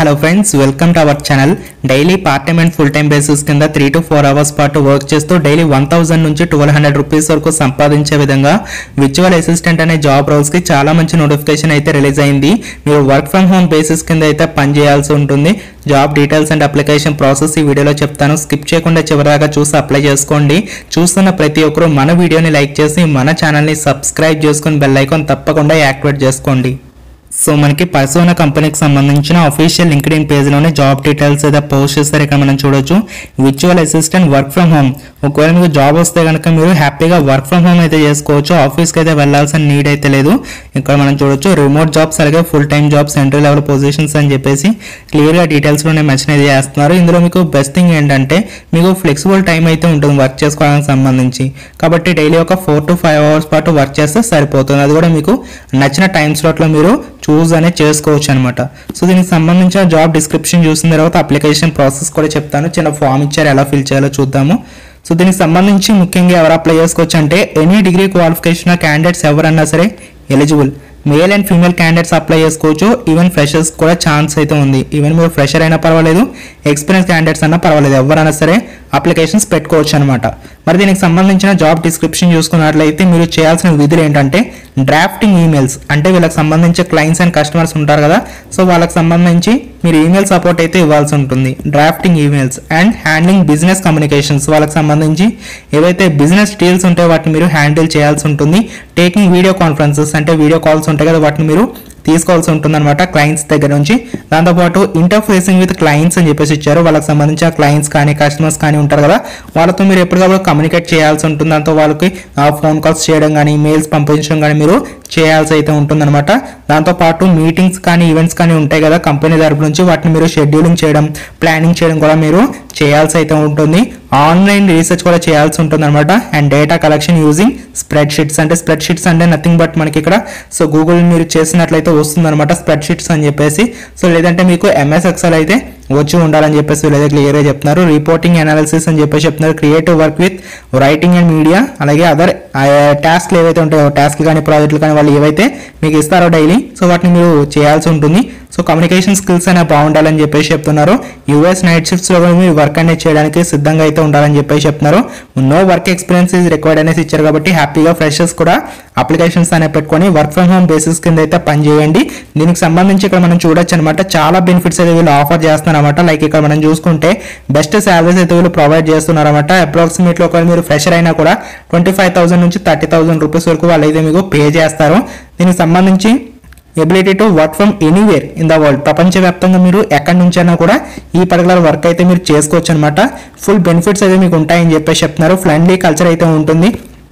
hello friends welcome to our channel daily part time and full time basis కింద three to four hours పాటు work చేస్తూ daily one thousand నుంచి twelve hundred rupees వరకు సంపాదించే విధంగా visual assistant అనే job roles కి చాలా మంచి నోటిఫికేషన్ అయితే రిలీజ్ అయింది మీరు వర్క్ ఫ్రమ్ హోమ్ బేసిస్ కింద అయితే పని చేయాల్సి ఉంటుంది job details and application process ఈ వీడియోలో చెప్తాను స్కిప్ చేయకుండా చివరిదాకా చూసి అప్లై చేసుకోండి చూస్తున్న ప్రతి ఒక్కరూ మన వీడియోని లైక్ చేసి మన ఛానల్ని సబ్స్క్రైబ్ చేసుకుని బెల్ ఐకాన్ తప్పకుండా యాక్టివేట్ చేసుకోండి సో మనకి పర్సోనా కంపెనీకి సంబంధించిన అఫీషియల్ లింక్డ్ఇన్ పేజ్లోనే జాబ్ డీటెయిల్స్ అయితే పోస్ట్ చేస్తారు ఇక్కడ మనం చూడొచ్చు virtual assistant work from home ఒకవేళ మీకు జాబ్ వస్తే కనుక మీరు హ్యాపీగా వర్క్ ఫ్రమ్ హోమ్ అయితే చేసుకోవచ్చు ఆఫీస్కి అయితే వెళ్ళాల్సిన నీడ్ అయితే లేదు ఇక్కడ మనం చూడొచ్చు రిమోట్ జాబ్స్ అలాగే full time jobs entry level positions అని చెప్పేసి క్లియర్గా డీటెయిల్స్లోనే మెన్షన్ అయితే చేస్తున్నారు ఇందులో మీకు బెస్ట్ థింగ్ ఏంటంటే మీకు ఫ్లెక్సిబుల్ టైం అయితే ఉంటుంది వర్క్ చేసుకోవడానికి సంబంధించి కాబట్టి డైలీ ఒక ఫోర్ టు ఫైవ్ అవర్స్ పాటు వర్క్ చేస్తే సరిపోతుంది అది కూడా మీకు నచ్చిన టైం స్లాట్లో మీరు చూస్ అనేది చేసుకోవచ్చు అనమాట సో దీనికి సంబంధించిన జాబ్ డిస్క్రిప్షన్ చూసిన తర్వాత అప్లికేషన్ ప్రాసెస్ కూడా చెప్తాను చిన్న ఫామ్ ఇచ్చారు ఎలా ఫిల్ చేయాలో చూద్దాము సో దీనికి సంబంధించి ముఖ్యంగా ఎవరు అప్లై చేసుకోవచ్చు అంటే ఎనీ డిగ్రీ క్వాలిఫికేషన్ క్యాండిడేట్స్ ఎవరన్నా సరే eligible male and female candidates apply చేసుకోవచ్చు ఈవెన్ ఫ్రెషర్స్ కూడా ఛాన్స్ అయితే ఉంది ఈవెన్ మీరు ఫ్రెషర్ అయినా పర్వాలేదు ఎక్స్పీరియన్స్ క్యాండిడేట్స్ అన్నా పర్వాలేదు ఎవరైనా సరే అప్లికేషన్స్ పెట్టుకోవచ్చు అనమాట మరి దీనికి సంబంధించిన జాబ్ డిస్క్రిప్షన్ చూసుకున్నట్లయితే మీరు చేయాల్సిన విధులు ఏంటంటే డ్రాఫ్టింగ్ ఈమెయిల్స్ అంటే వీళ్ళకి సంబంధించి క్లయింట్స్ అండ్ కస్టమర్స్ ఉంటారు కదా సో వాళ్ళకి సంబంధించి మీరు ఈమెయిల్ సపోర్ట్ అయితే ఇవ్వాల్సి ఉంటుంది drafting emails and handling business communications వాళ్ళకి సంబంధించి ఏవైతే బిజినెస్ డీల్స్ ఉంటాయో వాటిని మీరు హ్యాండిల్ చేయాల్సి ఉంటుంది టేకింగ్ వీడియో కాన్ఫరెన్సెస్ అంటే వీడియో కాల్స్ ఉంటాయి కదా వాటిని మీరు తీసుకోవాల్సి ఉంటుంది అనమాట క్లయింట్స్ దగ్గర నుంచి దాంతోపాటు ఇంటర్ఫేసింగ్ విత్ క్లయింట్స్ అని చెప్పేసి ఇచ్చారు వాళ్ళకి సంబంధించిన క్లయింట్స్ కానీ కస్టమర్స్ కానీ ఉంటారు కదా వాళ్ళతో మీరు ఎప్పటికప్పుడు కమ్యూనికేట్ చేయాల్సి ఉంటుంది దాంతో వాళ్ళకి ఫోన్ కాల్స్ చేయడం కానీ మెయిల్స్ పంపించడం కానీ మీరు చేయాల్సి అయితే ఉంటుందన్నమాట దాంతోపాటు మీటింగ్స్ కానీ ఈవెంట్స్ కానీ ఉంటాయి కదా కంపెనీ తరపు నుంచి వాటిని మీరు షెడ్యూలింగ్ చేయడం ప్లానింగ్ చేయడం కూడా మీరు చేయాల్సి అయితే ఉంటుంది ఆన్లైన్ రీసెర్చ్ కూడా చేయాల్సి ఉంటుంది అనమాట and data collection using spreadsheets అంటే స్ప్రెడ్ షీట్స్ అంటే నథింగ్ బట్ మనకి ఇక్కడ సో గూగుల్ మీరు చేసినట్లయితే వస్తుంది అనమాట స్ప్రెడ్ షీట్స్ అని చెప్పేసి సో లేదంటే మీకు ఎంఎస్ ఎక్సెల్ అయితే వచ్చి ఉండాలని చెప్పేసి వీళ్ళైతే క్లియర్గా చెప్తున్నారు రిపోర్టింగ్ అనాలిసిస్ అని చెప్పేసి చెప్తున్నారు creative work with writing and media అలాగే అదర్ టాస్క్లు ఏవైతే ఉంటాయో టాస్క్లు కానీ ప్రాజెక్టులు కానీ వాళ్ళు ఏవైతే మీకు ఇస్తారో డైలీ సో వాటిని మీరు చేయాల్సి ఉంటుంది సో కమ్యూనికేషన్ స్కిల్స్ అనేవి బాగుండాలని చెప్పేసి చెప్తున్నారు యూఎస్ నైట్ షిఫ్ట్స్ లో కూడా మీరు వర్క్ అనేది చేయడానికి సిద్ధంగా అయితే ఉండాలని చెప్పేసి చెప్తున్నారు no work experience is required అనేసి ఇచ్చారు కాబట్టి హ్యాపీగా ఫ్రెషర్స్ కూడా అప్లికేషన్స్ అనేవి పెట్టుకొని వర్క్ ఫ్రమ్ హోమ్ బేసిస్ కింద అయితే పని చేయండి దీనికి సంబంధించి ఇక్కడ మనం చూడొచ్చు అనమాట చాలా బెనిఫిట్స్ అయితే వీళ్ళు ఆఫర్ చేస్తున్నారు అనమాట లైక్ ఇక్కడ మనం చూసుకుంటే బెస్ట్ శాలరీస్ అయితే వీళ్ళు ప్రొవైడ్ చేస్తున్నారు అనమాట అప్రాక్సిమేట్లీ ఒకవేళ మీరు ఫ్రెషర్ అయినా కూడా ట్వంటీ ఫైవ్ థౌసండ్ నుంచి థర్టీ థౌసండ్ రూపీస్ వరకు వాళ్ళు అయితే మీకు పే చేస్తారు దీనికి సంబంధించి ability to work from anywhere in the world ప్రపంచవ్యాప్తంగా మీరు ఎక్కడి నుంచైనా కూడా ఈ పర్టికులర్ వర్క్ అయితే మీరు చేసుకోవచ్చు అనమాట ఫుల్ బెనిఫిట్స్ అయితే మీకు ఉంటాయని చెప్పేసి చెప్తున్నారు ఫ్రెండ్లీ కల్చర్ అయితే ఉంటుంది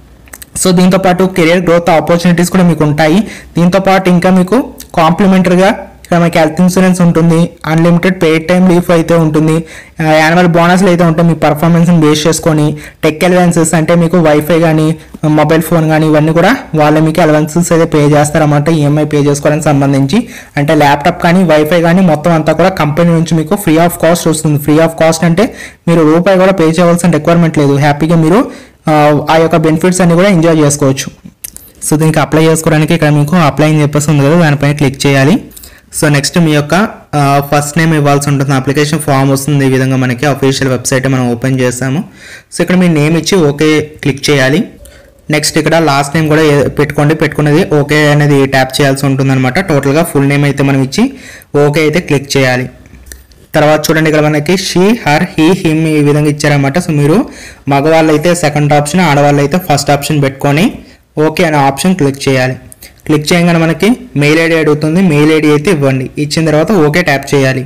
సో దీంతో పాటు కెరియర్ గ్రోత్ ఆపర్చునిటీస్ కూడా మీకు ఉంటాయి దీంతో పాటు ఇంకా మీకు కాంప్లిమెంటరీగా ఇక్కడ మనకి హెల్త్ ఇన్సూరెన్స్ ఉంటుంది అన్లిమిటెడ్ పెయిడ్ టైం లీవ్ అయితే ఉంటుంది యాన్యువల్ బోనస్లు అయితే ఉంటాయి మీ పర్ఫార్మెన్స్ని బేస్ చేసుకొని టెక్ అలవెన్సెస్ అంటే మీకు వైఫై కానీ మొబైల్ ఫోన్ కానీ ఇవన్నీ కూడా వాళ్ళు మీకు అలవెన్సెస్ అయితే పే చేస్తారన్నమాట ఈఎంఐ పే చేసుకోవడానికి సంబంధించి అంటే ల్యాప్టాప్ కానీ వైఫై కానీ మొత్తం అంతా కూడా కంపెనీ నుంచి మీకు ఫ్రీ ఆఫ్ కాస్ట్ వస్తుంది ఫ్రీ ఆఫ్ కాస్ట్ అంటే మీరు రూపాయి కూడా పే చేయవలసిన రిక్వైర్మెంట్ లేదు హ్యాపీగా మీరు ఆ, ఆ యొక్క బెనిఫిట్స్ అన్ని కూడా ఎంజాయ్ చేసుకోవచ్చు సో దీనికి అప్లై చేసుకోవడానికి ఇక్కడ మీకు అప్లై అని చెప్పేసి ఉంది కదా దానిపైన క్లిక్ చేయాలి సో నెక్స్ట్ మీ యొక్క ఫస్ట్ నేమ్ ఇవ్వాల్సి ఉంటుంది అప్లికేషన్ ఫామ్ వస్తుంది ఈ విధంగా మనకి అఫీషియల్ వెబ్సైట్ మనం ఓపెన్ చేసాము సో ఇక్కడ మీ నేమ్ ఇచ్చి ఓకే క్లిక్ చేయాలి నెక్స్ట్ ఇక్కడ లాస్ట్ నేమ్ కూడా ఏ- పెట్టుకోండి పెట్టుకున్నది ఓకే అనేది ట్యాప్ చేయాల్సి ఉంటుంది అనమాట టోటల్గా ఫుల్ నేమ్ అయితే మనం ఇచ్చి ఓకే అయితే క్లిక్ చేయాలి తర్వాత చూడండి ఇక్కడ మనకి షీ హర్ హీ హిమ్ ఈ విధంగా ఇచ్చారన్నమాట సో మీరు మగవాళ్ళు అయితే సెకండ్ ఆప్షన్ ఆడవాళ్ళు అయితే ఫస్ట్ ఆప్షన్ పెట్టుకొని ఓకే అనే ఆప్షన్ క్లిక్ చేయాలి క్లిక్ చేయగానే మనకి మెయిల్ ఐడి అడుగుతుంది మెయిల్ ఐడి అయితే ఇవ్వండి ఇచ్చిన తర్వాత ఓకే ట్యాప్ చేయాలి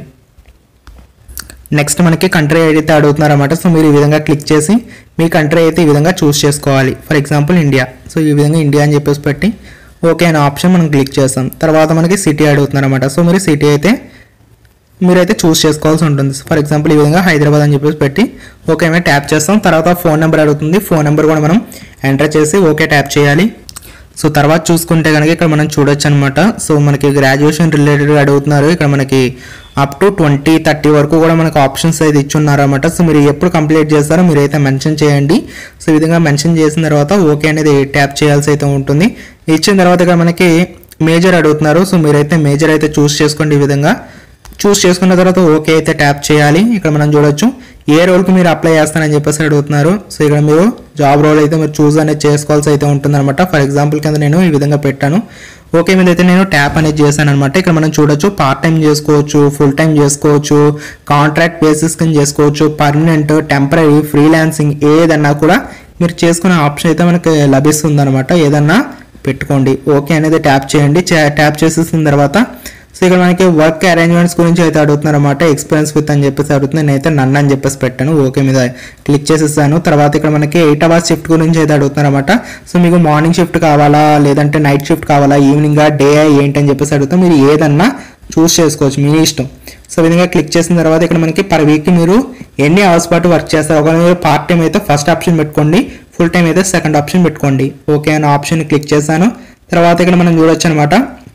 నెక్స్ట్ మనకి కంట్రీ అయితే అడుగుతున్నారు అనమాట సో మీరు ఈ విధంగా క్లిక్ చేసి మీ కంట్రీ అయితే ఈ విధంగా చూస్ చేసుకోవాలి ఫర్ ఎగ్జాంపుల్ ఇండియా సో ఈ విధంగా ఇండియా అని చెప్పేసి పెట్టి ఓకే అనే ఆప్షన్ మనం క్లిక్ చేస్తాం తర్వాత మనకి సిటీ అడుగుతున్నారు అనమాట సో మీరు సిటీ అయితే మీరైతే చూస్ చేసుకోవాల్సి ఉంటుంది ఫర్ ఎగ్జాంపుల్ ఈ విధంగా హైదరాబాద్ అని చెప్పేసి పెట్టి ఓకే మేము ట్యాప్ చేస్తాం తర్వాత ఫోన్ నెంబర్ అడుగుతుంది ఫోన్ నెంబర్ కూడా మనం ఎంటర్ చేసి ఓకే ట్యాప్ చేయాలి సో తర్వాత చూసుకుంటే కనుక ఇక్కడ మనం చూడొచ్చు అనమాట సో మనకి గ్రాడ్యుయేషన్ రిలేటెడ్ అడుగుతున్నారు ఇక్కడ మనకి అప్ టు ట్వంటీ థర్టీ వరకు కూడా మనకు ఆప్షన్స్ అయితే ఇచ్చున్నారు అనమాట సో మీరు ఎప్పుడు కంప్లీట్ చేస్తారో మీరు అయితే మెన్షన్ చేయండి సో ఈ విధంగా మెన్షన్ చేసిన తర్వాత ఓకే అనేది ట్యాప్ చేయాల్సి అయితే ఉంటుంది ఇచ్చిన తర్వాత ఇక్కడ మనకి మేజర్ అడుగుతున్నారు సో మీరైతే మేజర్ అయితే చూస్ చేసుకోండి ఈ విధంగా చూస్ చేసుకున్న తర్వాత ఓకే అయితే ట్యాప్ చేయాలి ఇక్కడ మనం చూడొచ్చు ఏ రోల్కి మీరు అప్లై చేస్తారని చెప్పేసి అడుగుతున్నారు సో ఇక్కడ మీరు జాబ్ రోల్ అయితే మీరు చూస్ అనేది చేసుకోవాల్సి అయితే ఉంటుందన్నమాట ఫర్ ఎగ్జాంపుల్ కింద నేను ఈ విధంగా పెట్టాను ఓకే మీద అయితే నేను ట్యాప్ అనేది చేశాను అనమాట ఇక్కడ మనం చూడొచ్చు పార్ట్ టైం చేసుకోవచ్చు ఫుల్ టైం చేసుకోవచ్చు కాంట్రాక్ట్ బేసిస్ కింద చేసుకోవచ్చు పర్మనెంట్ టెంపరీ ఫ్రీలాన్సింగ్ ఏదన్నా కూడా మీరు చేసుకునే ఆప్షన్ అయితే మనకి లభిస్తుంది అనమాట ఏదన్నా పెట్టుకోండి ఓకే అనేది ట్యాప్ చేయండి ట్యాప్ చేసేసిన తర్వాత సో ఇక్కడ మనకి వర్క్ అరేంజ్మెంట్స్ గురించి అయితే అడుగుతున్నారు అనమాట ఎక్స్పీరియన్స్ విత్ అని చెప్పేసి అడుగుతుంది నేనైతే నన్ను అని చెప్పేసి పెట్టాను ఓకే మీద క్లిక్ చేసేసాను తర్వాత ఇక్కడ మనకి ఎయిట్ అవర్స్ షిఫ్ట్ గురించి అయితే అడుగుతున్నారు అనమాట సో మీకు మార్నింగ్ షిఫ్ట్ కావాలా లేదంటే నైట్ షిఫ్ట్ కావాలా ఈవినింగ్ డే ఏంటి అని చెప్పేసి అడుగుతాం మీరు ఏదన్నా చూస్ చేసుకోవచ్చు మీ ఇష్టం సో ఈ విధంగా క్లిక్ చేసిన తర్వాత ఇక్కడ మనకి పర్ వీక్ మీరు ఎన్ని అవర్స్ పాటు వర్క్ చేస్తారు ఒకవేళ మీరు పార్ట్ టైం అయితే ఫస్ట్ ఆప్షన్ పెట్టుకోండి ఫుల్ టైం అయితే సెకండ్ ఆప్షన్ పెట్టుకోండి ఓకే అనే ఆప్షన్ క్లిక్ చేశాను తర్వాత ఇక్కడ మనం చూడొచ్చు అనమాట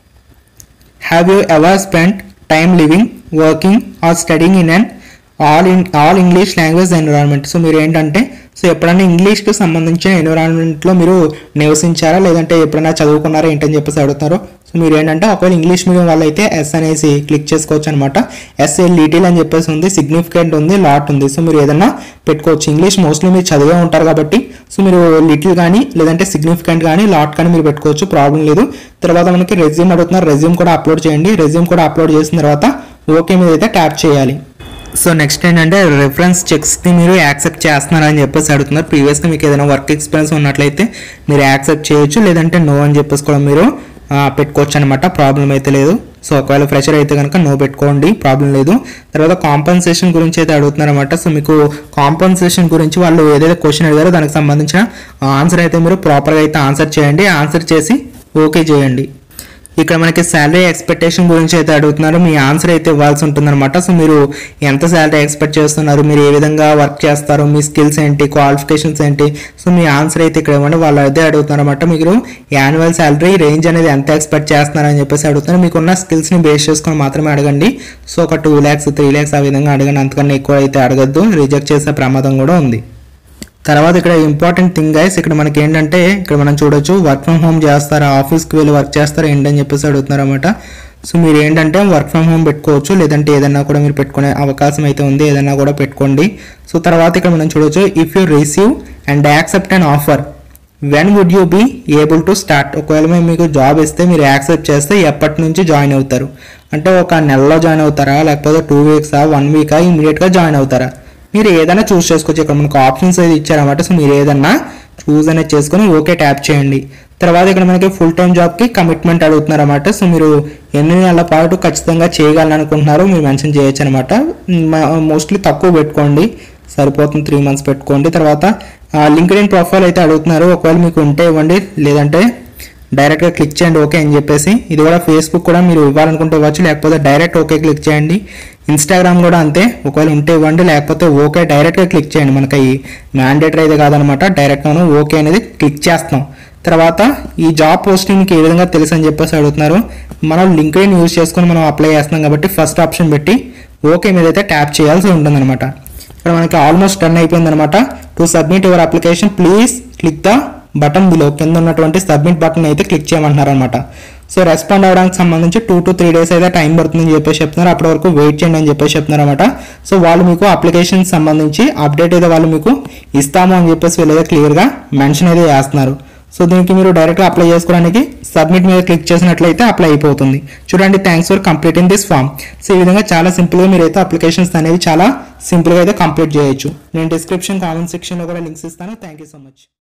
have you ever spend time living working or studying in an all in all English language environment so మీరు ఏంటంటే సో ఎప్పుడైనా ఇంగ్లీష్కి సంబంధించిన ఎన్విరాన్మెంట్లో మీరు నివసించారా లేదంటే ఎప్పుడైనా చదువుకున్నారా ఏంటని చెప్పేసి అడుగుతారు సో మీరు ఏంటంటే ఒకవేళ ఇంగ్లీష్ మీడియం వాళ్ళు అయితే ఎస్ అనేసి క్లిక్ చేసుకోవచ్చు అనమాట ఎస్ఏ లిటిల్ అని చెప్పేసి ఉంది సిగ్నిఫికెంట్ ఉంది లాట్ ఉంది సో మీరు ఏదైనా పెట్టుకోవచ్చు ఇంగ్లీష్ మోస్ట్లీ మీరు చదివే ఉంటారు కాబట్టి సో మీరు లిటిల్ కానీ లేదంటే సిగ్నిఫికెంట్ కానీ లాట్ కానీ మీరు పెట్టుకోవచ్చు ప్రాబ్లం లేదు తర్వాత మనకి రెజ్యూమ్ అడుగుతున్నారు రెజ్యూమ్ కూడా అప్లోడ్ చేయండి రెజ్యూమ్ కూడా అప్లోడ్ చేసిన తర్వాత ఓకే మీద అయితే ట్యాప్ చేయాలి సో నెక్స్ట్ ఏంటంటే రెఫరెన్స్ చెక్స్ని మీరు యాక్సెప్ట్ చేస్తున్నారని చెప్పేసి అడుగుతున్నారు ప్రీవియస్గా మీకు ఏదైనా వర్క్ ఎక్స్పీరియన్స్ ఉన్నట్లయితే మీరు యాక్సెప్ట్ చేయొచ్చు లేదంటే నో అని చెప్పేసి కూడా మీరు ఆ, పెట్టుకోవచ్చు అనమాట ప్రాబ్లం అయితే లేదు సో ఒకవేళ ఫ్రెషర్ అయితే కనుక నో పెట్టుకోండి ప్రాబ్లం లేదు తర్వాత కాంపన్సేషన్ గురించి అయితే అడుగుతున్నారు అనమాట సో మీకు కాంపన్సేషన్ గురించి వాళ్ళు ఏదైతే క్వశ్చన్ అడిగారో దానికి సంబంధించిన ఆన్సర్ అయితే మీరు ప్రాపర్గా అయితే ఆన్సర్ చేయండి ఆన్సర్ చేసి ఓకే చేయండి ఇక్కడ మనకి శాలరీ ఎక్స్పెక్టేషన్ గురించి అయితే అడుగుతున్నారు మీ ఆన్సర్ అయితే ఇవ్వాల్సి ఉంటుందన్నమాట సో మీరు ఎంత శాలరీ ఎక్స్పెక్ట్ చేస్తున్నారు మీరు ఏ విధంగా వర్క్ చేస్తారు మీ స్కిల్స్ ఏంటి క్వాలిఫికేషన్స్ ఏంటి సో మీ ఆన్సర్ అయితే ఇక్కడ ఇవ్వండి వాళ్ళు అదే అడుగుతున్నారు అనమాట మీరు యాన్యువల్ శాలరీ రేంజ్ అనేది ఎంత ఎక్స్పెక్ట్ చేస్తున్నారని చెప్పేసి అడుగుతున్నారు మీకున్న స్కిల్స్ని బేస్ చేసుకొని మాత్రమే అడగండి సో ఒక టూ ల్యాక్స్ త్రీ ల్యాక్స్ ఆ విధంగా అడగండి అంతకన్నా ఎక్కువ అయితే అడగద్దు రిజెక్ట్ చేసే ప్రమాదం కూడా ఉంది తర్వాత ఇక్కడ ఇంపార్టెంట్ థింగ్ గైస్ ఇక్కడ మనకి ఏంటంటే ఇక్కడ మనం చూడొచ్చు వర్క్ ఫ్రమ్ హోమ్ చేస్తారా ఆఫీస్కి వెళ్ళి వర్క్ చేస్తారా ఏంటని చెప్పేసి అడుగుతున్నారు అనమాట సో మీరు ఏంటంటే వర్క్ ఫ్రమ్ హోమ్ పెట్టుకోవచ్చు లేదంటే ఏదన్నా కూడా మీరు పెట్టుకునే అవకాశం అయితే ఉంది ఏదన్నా కూడా పెట్టుకోండి సో తర్వాత ఇక్కడ మనం చూడొచ్చు if you receive and accept an offer when would you be able to start ఒకవేళ మేము మీకు జాబ్ ఇస్తే మీరు యాక్సెప్ట్ చేస్తే ఎప్పటి నుంచి జాయిన్ అవుతారు అంటే ఒక నెలలో జాయిన్ అవుతారా లేకపోతే టూ వీక్సా వన్ వీకా ఇమీడియట్గా జాయిన్ అవుతారా మీరు ఏదైనా చూస్ చేసుకోవచ్చు ఇక్కడ మనకు ఆప్షన్స్ అయితే ఇచ్చారన్నమాట సో మీరు ఏదన్నా చూస్ అనేది చేసుకొని ఓకే ట్యాప్ చేయండి తర్వాత ఇక్కడ మనకి ఫుల్ టైం జాబ్కి కమిట్మెంట్ అడుగుతున్నారు అనమాట సో మీరు ఎన్ని నెలల పాటు ఖచ్చితంగా చేయగలను అనుకుంటున్నారో మీరు మెన్షన్ చేయొచ్చు అనమాట మోస్ట్లీ తక్కువ పెట్టుకోండి సరిపోతుంది త్రీ మంత్స్ పెట్టుకోండి తర్వాత లింక్డ్ ఇన్ ప్రొఫైల్ అయితే అడుగుతున్నారు ఒకవేళ మీకు ఉంటే ఇవ్వండి లేదంటే డైరెక్ట్గా క్లిక్ చేయండి ఓకే అని చెప్పేసి ఇది కూడా ఫేస్బుక్ కూడా మీరు ఇవ్వాలనుకుంటే ఇవ్వచ్చు లేకపోతే డైరెక్ట్ ఓకే క్లిక్ చేయండి ఇన్స్టాగ్రామ్ కూడా అంతే ఒకవేళ ఉంటే ఇవ్వండి లేకపోతే ఓకే డైరెక్ట్గా క్లిక్ చేయండి మనకి ఈ మ్యాండేటరీ అయితే కాదనమాట డైరెక్ట్గాను ఓకే అనేది క్లిక్ చేస్తాం తర్వాత ఈ జాబ్ పోస్టింగ్కి ఏ విధంగా తెలుసు అని చెప్పేసి అడుగుతున్నారు మనం లింక్డ్ఇన్ యూజ్ చేసుకొని మనం అప్లై చేస్తున్నాం కాబట్టి ఫస్ట్ ఆప్షన్ పెట్టి ఓకే మీద అయితే ట్యాప్ చేయాల్సి ఉంటుందన్నమాట ఇక్కడ మనకి ఆల్మోస్ట్ టర్న్ అయిపోయింది అనమాట to submit your application please click the button below కింద ఉన్నటువంటి సబ్మిట్ బటన్ అయితే క్లిక్ చేయమంటున్నారు అనమాట సో రెస్పాండ్ అవ్వడానికి సంబంధించి టూ టు త్రీ డేస్ అయితే టైం పడుతుందని చెప్పేసి చెప్తున్నారు అప్పటి వరకు వెయిట్ చేయండి అని చెప్పేసి చెప్తున్నారు అనమాట సో వాళ్ళు మీకు అప్లికేషన్ సంబంధించి అప్డేట్ అయితే వాళ్ళు మీకు ఇస్తాము అని చెప్పేసి వీళ్ళైతే క్లియర్గా మెన్షన్ అయితే చేస్తున్నారు సో దీనికి మీరు డైరెక్ట్గా అప్లై చేసుకోవడానికి సబ్మిట్ మీద క్లిక్ చేసినట్లయితే అప్లై అయిపోతుంది చూడండి thanks for completing this form so ఈ విధంగా చాలా సింపుల్గా మీరు అయితే అప్లికేషన్స్ అనేవి చాలా సింపుల్గా అయితే కంప్లీట్ చేయొచ్చు నేను డిస్క్రిప్షన్ కామెంట్ సెక్షన్లో కూడా లింక్స్ ఇస్తాను థ్యాంక్ యూ సో మచ్